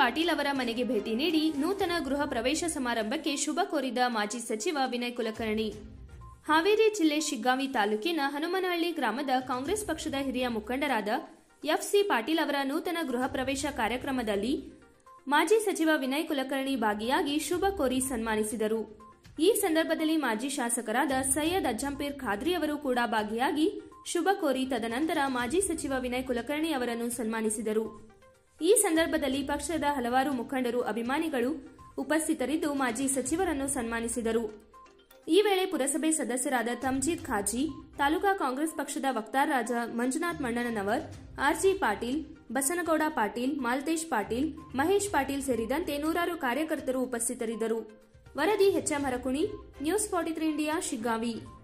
ಪಾಟೀಲ್ ಅವರ ಮನೆಗೆ ಭೇಟಿ ನೀಡಿ ನೂತನ ಗೃಹ ಪ್ರವೇಶ ಸಮಾರಂಭಕ್ಕೆ ಶುಭ ಕೋರಿದ ಮಾಜಿ ಸಚಿವ ವಿನಯ್ ಕುಲಕರ್ಣಿ ಹಾವೇರಿ ಜಿಲ್ಲೆ ಶಿಗ್ಗಾಂವಿ ತಾಲೂಕಿನ ಹನುಮನಹಳ್ಳಿ ಗ್ರಾಮದ ಕಾಂಗ್ರೆಸ್ ಪಕ್ಷದ ಹಿರಿಯ ಮುಖಂಡರಾದ ಎಫ್ಸಿ ಪಾಟೀಲ್ ಅವರ ನೂತನ ಗೃಹ ಪ್ರವೇಶ ಕಾರ್ಯಕ್ರಮದಲ್ಲಿ ಮಾಜಿ ಸಚಿವ ವಿನಯ್ ಕುಲಕರ್ಣಿ ಭಾಗಿಯಾಗಿ ಶುಭ ಕೋರಿ ಸನ್ಮಾನಿಸಿದರು ಈ ಸಂದರ್ಭದಲ್ಲಿ ಮಾಜಿ ಶಾಸಕರಾದ ಸೈಯದ್ ಅಜ್ಜಂಪೀರ್ ಖಾದ್ರಿ ಅವರು ಕೂಡ ಭಾಗಿಯಾಗಿ ಶುಭ ಕೋರಿ ತದನಂತರ ಮಾಜಿ ಸಚಿವ ವಿನಯ್ ಕುಲಕರ್ಣಿ ಅವರನ್ನು ಸನ್ಮಾನಿಸಿದರು ಈ ಸಂದರ್ಭದಲ್ಲಿ ಪಕ್ಷದ ಹಲವಾರು ಮುಖಂಡರು ಅಭಿಮಾನಿಗಳು ಉಪಸ್ಥಿತರಿದ್ದು ಮಾಜಿ ಸಚಿವರನ್ನು ಸನ್ಮಾನಿಸಿದರು ಈ ವೇಳೆ ಪುರಸಭೆ ಸದಸ್ಯರಾದ ತಮ್ಜೀದ್ ಖಾಜಿ ತಾಲೂಕಾ ಕಾಂಗ್ರೆಸ್ ಪಕ್ಷದ ವಕ್ತಾರರಾದ ಮಂಜುನಾಥ್ ಮಣ್ಣನವರ್ ಆರ್ಜಿ ಪಾಟೀಲ್ ಬಸನಗೌಡ ಪಾಟೀಲ್ ಮಾಲ್ತೇಶ್ ಪಾಟೀಲ್ ಮಹೇಶ್ ಪಾಟೀಲ್ ಸೇರಿದಂತೆ ನೂರಾರು ಕಾರ್ಯಕರ್ತರು ಉಪಸ್ಥಿತರಿದ್ದರು ವರದಿ HM Harakuni news forty three India Shiggavi